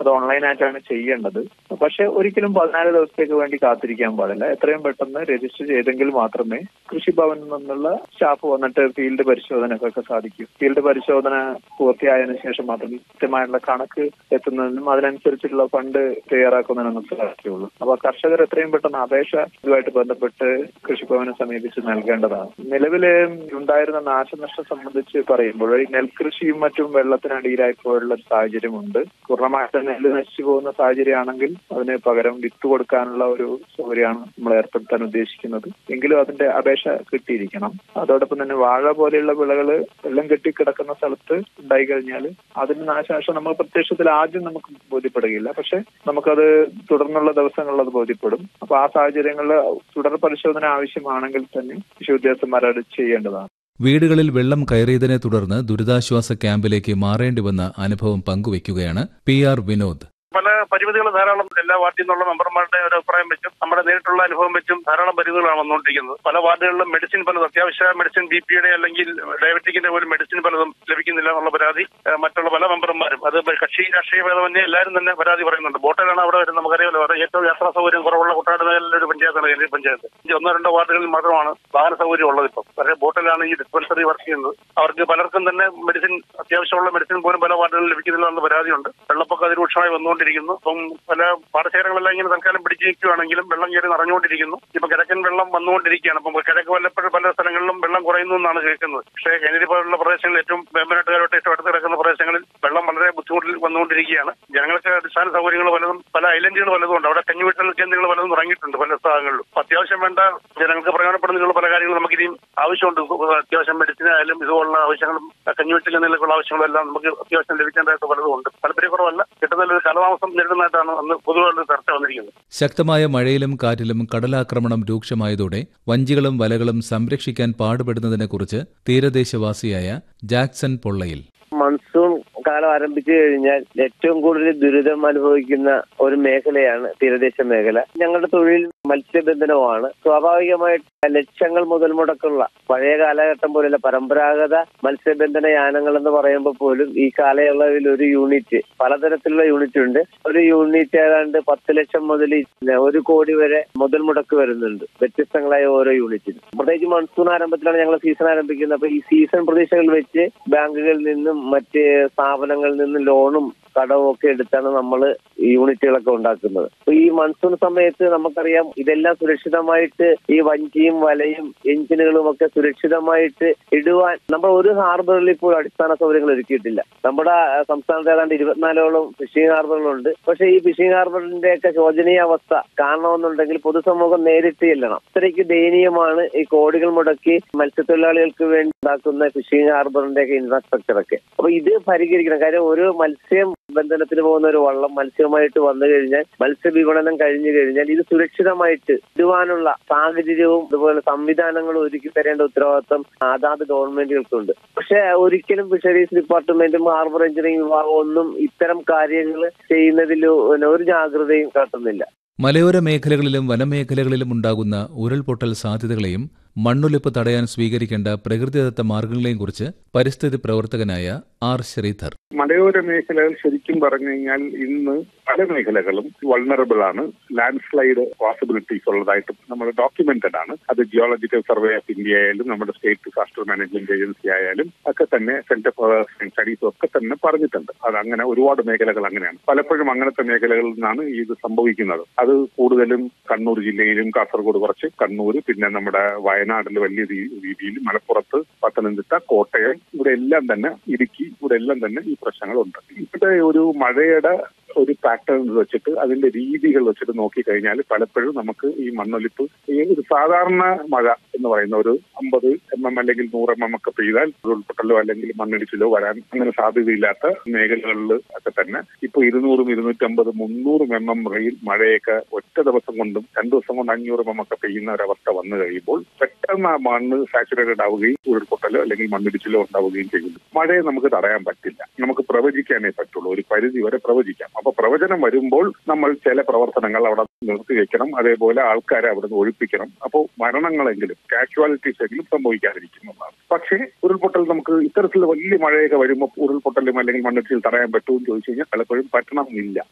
അത് ഓൺലൈനായിട്ടാണ് ചെയ്യേണ്ടത് പക്ഷെ ഒരിക്കലും പതിനാല് ദിവസത്തേക്ക് വേണ്ടി കാത്തിരിക്കാൻ പാടില്ല എത്രയും പെട്ടെന്ന് രജിസ്റ്റർ ചെയ്തെങ്കിൽ മാത്രമേ കൃഷിഭവനിൽ നിന്നുള്ള സ്റ്റാഫ് വന്നിട്ട് ഫീൽഡ് പരിശോധനക്കൊക്കെ സാധിക്കൂ ഫീൽഡ് പരിശോധന പൂർത്തിയായതിനു ശേഷം മാത്രം കൃത്യമായുള്ള കണക്ക് എത്തുന്നതിനും അതിനനുസരിച്ചുള്ള ഫണ്ട് തയ്യാറാക്കുന്നതിനും സാധിക്കുകയുള്ളൂ അപ്പൊ കർഷകർ എത്രയും പെട്ടെന്ന് അപേക്ഷ ഇതുമായിട്ട് ബന്ധപ്പെട്ട് കൃഷിഭവനെ സമീപിച്ച് നൽകേണ്ടതാണ് നിലവിൽ ഉണ്ടായിരുന്ന നാശനഷ്ടം സംബന്ധിച്ച് പറയുമ്പോൾ ഈ നെൽകൃഷിയും മറ്റും വെള്ളത്തിനടിയിലായി പോയുള്ള ഒരു സാഹചര്യമുണ്ട് പൂർണ്ണമായിട്ട് നെല്ല് നശിച്ചു പോകുന്ന സാഹചര്യമാണെങ്കിൽ അതിന് പകരം വിത്ത് കൊടുക്കാനുള്ള ഒരു സൗകര്യമാണ് നമ്മൾ ഏർപ്പെടുത്താൻ ഉദ്ദേശിക്കുന്നത് എങ്കിലും അതിന്റെ അപേക്ഷ കിട്ടിയിരിക്കണം അതോടൊപ്പം തന്നെ വാഴ പോലെയുള്ള വിളകൾ വെള്ളം കെട്ടിക്കിടക്കുന്ന സ്ഥലത്ത് ഉണ്ടായി കഴിഞ്ഞാൽ അതിന് നാശനഷ്ടം നമ്മൾ പ്രത്യക്ഷത്തിൽ ആദ്യം നമുക്ക് ബോധ്യപ്പെടുകയില്ല പക്ഷെ നമുക്കത് തുടർന്നുള്ള ദിവസങ്ങളിൽ അത് ബോധ്യപ്പെടും അപ്പൊ ആ സാഹചര്യങ്ങളിൽ തുടർ പരിശോധന ആവശ്യമാണെങ്കിൽ തന്നെ കൃഷി ഉദ്യോഗസ്ഥന്മാർ അത് ചെയ്യേണ്ടതാണ് വീടുകളിൽ വെള്ളം കയറിയതിനെ തുടർന്ന് ദുരിതാശ്വാസ ക്യാമ്പിലേക്ക് മാറേണ്ടി വന്ന അനുഭവം പങ്കുവയ്ക്കുകയാണ് പി ആർ വിനോദ് പല പരിമിതികൾ ധാരാളം എല്ലാ വാർഡിൽ നിന്നുള്ള മെമ്പർമാരുടെ ഒരു അഭിപ്രായം വെച്ചും നമ്മുടെ നേരിട്ടുള്ള അനുഭവം വെച്ചും ധാരാളം പരിമിതികളാണ് വന്നുകൊണ്ടിരിക്കുന്നത് പല വാർഡുകളിലും മെഡിസിൻ പലതും അത്യാവശ്യ മെഡിസിൻ ബി പിയുടെ അല്ലെങ്കിൽ ഡയബറ്റിക്കിന്റെ പോലും മെഡിസിൻ പലതും ലഭിക്കുന്നില്ല എന്നുള്ള പരാതി ഏഹ് മറ്റുള്ള പല മെമ്പർമാരും അത് കക്ഷി രാഷ്ട്രീയ ഭേദമന്യേ എല്ലാവരും തന്നെ പരാതി പറയുന്നുണ്ട് ബോട്ടയിലാണ് അവിടെ വരുന്നത് നമുക്കറിയാമല്ലോ അവിടെ ഏറ്റവും യാത്രാ സൗകര്യം കുറവുള്ള കുട്ടാട് മേഖലയിലെ ഒരു പഞ്ചായത്താണ് കേന്ദ്ര പഞ്ചായത്ത് ഈ ഒന്നോ രണ്ടോ വാർഡുകളിൽ മാത്രമാണ് വാഹന സൗകര്യം ഉള്ളത് ഇപ്പം പക്ഷേ ബോട്ടിലാണ് ഈ ഡിസ്പെൻസറി വർക്ക് ചെയ്യുന്നത് അവർക്ക് പലർക്കും തന്നെ മെഡിസിൻ അത്യാവശ്യമുള്ള മെഡിസിൻ പോലും പല വാർഡുകളിൽ ലഭിക്കുന്നില്ല എന്ന പരാതിയുണ്ട് വെള്ളപ്പൊക്കം അതിരൂക്ഷമായി വന്നുകൊണ്ടിരിക്കുന്നു ഇപ്പം പല പാടശേഖരങ്ങളെല്ലാം ഇങ്ങനെ തൽക്കാലം പിടിച്ചു നിൽക്കുകയാണെങ്കിലും വെള്ളം കയറി നിറഞ്ഞുകൊണ്ടിരിക്കുന്നു ഇപ്പൊ കിഴക്കൻ വെള്ളം വന്നുകൊണ്ടിരിക്കുകയാണ് അപ്പം കിഴക്ക് വല്ലപ്പോഴും പല സ്ഥലങ്ങളിലും വെള്ളം കുറയുന്നു എന്നാണ് കേൾക്കുന്നത് പക്ഷേ കനരി പോലുള്ള പ്രദേശങ്ങളിൽ ഏറ്റവും വേമ്പനാട്ടുകാരോട്ട് ഏറ്റവും അടുത്ത് കിടക്കുന്ന പ്രദേശങ്ങളിൽ വെള്ളം വളരെ ബുദ്ധിമുട്ടിൽ വന്നുകൊണ്ടിരിക്കുകയാണ് ജനങ്ങൾക്ക് അടിസ്ഥാന സൗകര്യങ്ങൾ പലതും പല ഐലൻഡുകൾ പലതും ഉണ്ട് അവിടെ കഞ്ഞിവീട്ടൽ കേന്ദ്രങ്ങൾ പലതും തുടങ്ങിയിട്ടുണ്ട് പല സ്ഥലങ്ങളിലും അപ്പൊ അത്യാവശ്യം വേണ്ട ജനങ്ങൾക്ക് പ്രയോജനപ്പെടുന്നതിനുള്ള പല കാര്യങ്ങളും നമുക്ക് ഇനിയും ആവശ്യമുണ്ട് അത്യാവശ്യം മെഡിസിൻ ആയാലും ഇതുപോലുള്ള ആവശ്യങ്ങളും കഞ്ഞിവീട്ടിൽ നിന്നുള്ള ആവശ്യങ്ങളും എല്ലാം നമുക്ക് അത്യാവശ്യം ലഭിക്കേണ്ടതായിട്ട് പലതും ഉണ്ട് താല്പര്യക്കുറവല്ല കിട്ടുന്നതിൽ ഒരു കാലതാമസം നേരിടുന്നതായിട്ടാണ് അന്ന് പൊതുവായുള്ള ചർച്ച വന്നിരിക്കുന്നത് ശക്തമായ മഴയിലും കാറ്റിലും കടലാക്രമണം രൂക്ഷമായതോടെ വഞ്ചികളും വലകളും സംരക്ഷിക്കാൻ പാടുപെടുന്നതിനെക്കുറിച്ച് തീരദേശവാസിയായ ജാക്സൺ പൊള്ളയിൽ മൺസൂൺ കാലം ആരംഭിച്ചു കഴിഞ്ഞാൽ ഏറ്റവും കൂടുതൽ ദുരിതം അനുഭവിക്കുന്ന ഒരു മേഖലയാണ് തീരദേശ മേഖല ഞങ്ങളുടെ തൊഴിൽ മത്സ്യബന്ധനവുമാണ് സ്വാഭാവികമായിട്ട് ലക്ഷങ്ങൾ മുതൽ മുടക്കുള്ള പഴയ കാലഘട്ടം പോലെയുള്ള പരമ്പരാഗത മത്സ്യബന്ധന യാനങ്ങൾ എന്ന് പറയുമ്പോൾ പോലും ഈ കാലയളവിൽ ഒരു യൂണിറ്റ് പലതരത്തിലുള്ള യൂണിറ്റ് ഉണ്ട് ഒരു യൂണിറ്റ് ഏതാണ്ട് പത്ത് ലക്ഷം മുതൽ ഒരു കോടി വരെ മുതൽ മുടക്ക് വരുന്നുണ്ട് വ്യത്യസ്തങ്ങളായ ഓരോ യൂണിറ്റിനും പ്രത്യേകിച്ച് മൺസൂൺ ആരംഭത്തിലാണ് ഞങ്ങൾ സീസൺ ആരംഭിക്കുന്നത് അപ്പൊ ഈ സീസൺ പ്രതീക്ഷകൾ വെച്ച് ബാങ്കുകളിൽ നിന്നും മറ്റ് സ്ഥാപനങ്ങളിൽ നിന്നും ലോണും കടവും ഒക്കെ എടുത്താണ് നമ്മൾ യൂണിറ്റുകളൊക്കെ ഉണ്ടാക്കുന്നത് അപ്പൊ ഈ മൺസൂൺ സമയത്ത് നമുക്കറിയാം ഇതെല്ലാം സുരക്ഷിതമായിട്ട് ഈ വഞ്ചിയും വലയും എഞ്ചിനുകളും ഒക്കെ സുരക്ഷിതമായിട്ട് ഇടുവാൻ നമ്മൾ ഒരു ഹാർബറിൽ ഇപ്പോൾ അടിസ്ഥാന സൗകര്യങ്ങൾ ഒരുക്കിയിട്ടില്ല നമ്മുടെ സംസ്ഥാനത്ത് ഏതാണ്ട് ഇരുപത്തിനാലോളം ഫിഷിംഗ് ഹാർബറുകളുണ്ട് പക്ഷേ ഈ ഫിഷിംഗ് ഹാർബറിന്റെ ഒക്കെ ശോചനീയ അവസ്ഥ കാണണമെന്നുണ്ടെങ്കിൽ പൊതുസമൂഹം നേരിട്ട് ചെല്ലണം അത്രയ്ക്ക് ദയനീയമാണ് ഈ കോടികൾ മുടക്കി മത്സ്യത്തൊഴിലാളികൾക്ക് വേണ്ടി ഉണ്ടാക്കുന്ന ഫിഷിംഗ് ഹാർബറിന്റെ ഒക്കെ ഇൻഫ്രാസ്ട്രക്ചർ ഒക്കെ അപ്പൊ ഇത് പരിഹരിക്കണം കാര്യം ഒരു മത്സ്യം ബന്ധനത്തിന് പോകുന്ന ഒരു വള്ളം മത്സ്യവുമായിട്ട് വന്നു കഴിഞ്ഞാൽ മത്സ്യവിപണനം കഴിഞ്ഞു കഴിഞ്ഞാൽ ഇത് സുരക്ഷിതമായിട്ട് ഇടുവാനുള്ള സാഹചര്യവും അതുപോലെ സംവിധാനങ്ങളും ഒരുക്കി തരേണ്ട ഉത്തരവാദിത്വം അതാത് ഗവൺമെന്റുകൾക്കുണ്ട് പക്ഷെ ഒരിക്കലും ഫിഷറീസ് ഡിപ്പാർട്ട്മെന്റും ഹാർബർ എഞ്ചിനീയറിംഗ് വിഭാഗവും ഒന്നും ഇത്തരം കാര്യങ്ങൾ ചെയ്യുന്നതിൽ ഒരു ജാഗ്രതയും കാട്ടുന്നില്ല മലയോര മേഖലകളിലും വനമേഖലകളിലും ഉണ്ടാകുന്ന ഉരുൾപൊട്ടൽ സാധ്യതകളെയും മണ്ണൊലിപ്പ് തടയാൻ സ്വീകരിക്കേണ്ട പ്രകൃതിദത്ത മാർഗങ്ങളെയും കുറിച്ച് പരിസ്ഥിതി പ്രവർത്തകനായ ആർ ശ്രീധർ മലയോര മേഖലകൾ ശരിക്കും പറഞ്ഞു കഴിഞ്ഞാൽ ഇന്ന് പല മേഖലകളും വൾണറബിൾ ആണ് ലാൻഡ് സ്ലൈഡ് പോസിബിലിറ്റീസ് ഉള്ളതായിട്ട് നമ്മൾ ഡോക്യുമെന്റഡ് ആണ് അത് ജിയോളജിക്കൽ സർവേ ഓഫ് ഇന്ത്യ ആയാലും നമ്മുടെ സ്റ്റേറ്റ് ഡിസാസ്റ്റർ മാനേജ്മെന്റ് ഏജൻസി ആയാലും ഒക്കെ തന്നെ സെന്റർ ഫോർ സ്റ്റഡീസും ഒക്കെ തന്നെ പറഞ്ഞിട്ടുണ്ട് അത് അങ്ങനെ ഒരുപാട് മേഖലകൾ അങ്ങനെയാണ് പലപ്പോഴും അങ്ങനത്തെ മേഖലകളിൽ നിന്നാണ് ഇത് സംഭവിക്കുന്നത് അത് കൂടുതലും കണ്ണൂർ ജില്ലയിലും കാസർഗോഡ് കുറച്ച് കണ്ണൂർ പിന്നെ നമ്മുടെ വയനാട്ടിൽ വലിയ രീതിയിൽ മലപ്പുറത്ത് പത്തനംതിട്ട കോട്ടയം ഇവിടെ എല്ലാം തന്നെ ഇടുക്കി ഇവിടെ എല്ലാം തന്നെ ഈ പ്രശ്നങ്ങളുണ്ട് ഇവിടെ ഒരു മഴയുടെ ഒരു പാറ്റേൺ വെച്ചിട്ട് അതിന്റെ രീതികൾ വെച്ചിട്ട് നോക്കിക്കഴിഞ്ഞാൽ പലപ്പോഴും നമുക്ക് ഈ മണ്ണൊലിപ്പ് ഈ ഒരു സാധാരണ മഴ എന്ന് പറയുന്ന ഒരു അമ്പത് എം എം അല്ലെങ്കിൽ നൂറ് എം എം ഒക്കെ പെയ്താൽ ഉൾപ്പെട്ടല്ലോ അല്ലെങ്കിൽ മണ്ണിടിച്ചിലോ വരാൻ അങ്ങനെ സാധ്യതയില്ലാത്ത മേഖലകളിൽ ഒക്കെ തന്നെ ഇപ്പൊ ഇരുന്നൂറും ഇരുന്നൂറ്റമ്പത് മുന്നൂറും എം എം റെയിൽ മഴയൊക്കെ ഒറ്റ ദിവസം കൊണ്ടും രണ്ടു ദിവസം കൊണ്ട് അഞ്ഞൂറ് എം എം ഒക്കെ പെയ്യുന്ന ഒരവസ്ഥ വന്നു കഴിയുമ്പോൾ പെട്ടെന്ന് ആ മണ്ണ് സാച്ചുറേറ്റഡ് ആവുകയും ഉരുൾപൊട്ടലോ അല്ലെങ്കിൽ മണ്ണിടിച്ചിലോ ഉണ്ടാവുകയും ചെയ്യുന്നു മഴയെ നമുക്ക് തടയാൻ പറ്റില്ല നമുക്ക് പ്രവചിക്കാനേ പറ്റുള്ളൂ ഒരു പരിധി വരെ പ്രവചിക്കാം അപ്പൊ പ്രവചനം വരുമ്പോൾ നമ്മൾ ചില പ്രവർത്തനങ്ങൾ അവിടെ നിർത്തി വെക്കണം അതേപോലെ ആൾക്കാരെ അവിടെ നിന്ന് ഒഴിപ്പിക്കണം അപ്പോൾ മരണങ്ങളെങ്കിലും കാഷ്വാലിറ്റീസ് എങ്കിലും സംഭവിക്കാതിരിക്കുന്നതാണ് പക്ഷേ ഉരുൾപൊട്ടൽ നമുക്ക് ഇത്തരത്തിൽ വലിയ മഴയൊക്കെ വരുമ്പോൾ ഉരുൾപൊട്ടലും അല്ലെങ്കിൽ മണ്ണിടിച്ചിൽ തടയാൻ പറ്റുമെന്ന് ചോദിച്ചു കഴിഞ്ഞാൽ പലപ്പോഴും പറ്റണമെന്നില്ല